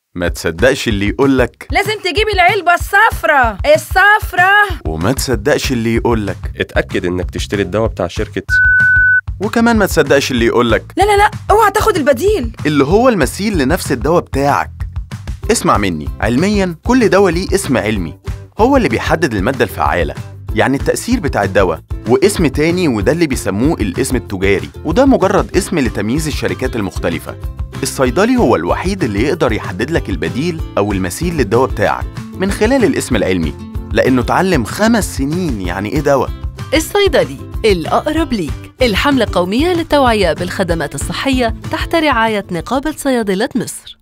ما تصدقش اللي يقولك لازم تجيبي العلبة الصفرة الصفرة وما تصدقش اللي يقولك اتأكد إنك تشتري الدواء بتاع شركة وكمان ما تصدقش اللي يقولك لا لا لا اوعى تاخد البديل اللي هو المثيل لنفس الدواء بتاعك اسمع مني علميا كل دواء ليه اسم علمي هو اللي بيحدد المادة الفعالة يعني التأثير بتاع الدواء واسم تاني وده اللي بيسموه الاسم التجاري وده مجرد اسم لتمييز الشركات المختلفة الصيدلي هو الوحيد اللي يقدر يحدد لك البديل أو المثيل للدواء بتاعك من خلال الاسم العلمي لأنه اتعلم خمس سنين يعني إيه دواء الصيدلي الأقرب ليك الحملة قومية للتوعية بالخدمات الصحية تحت رعاية نقابة صيادلة مصر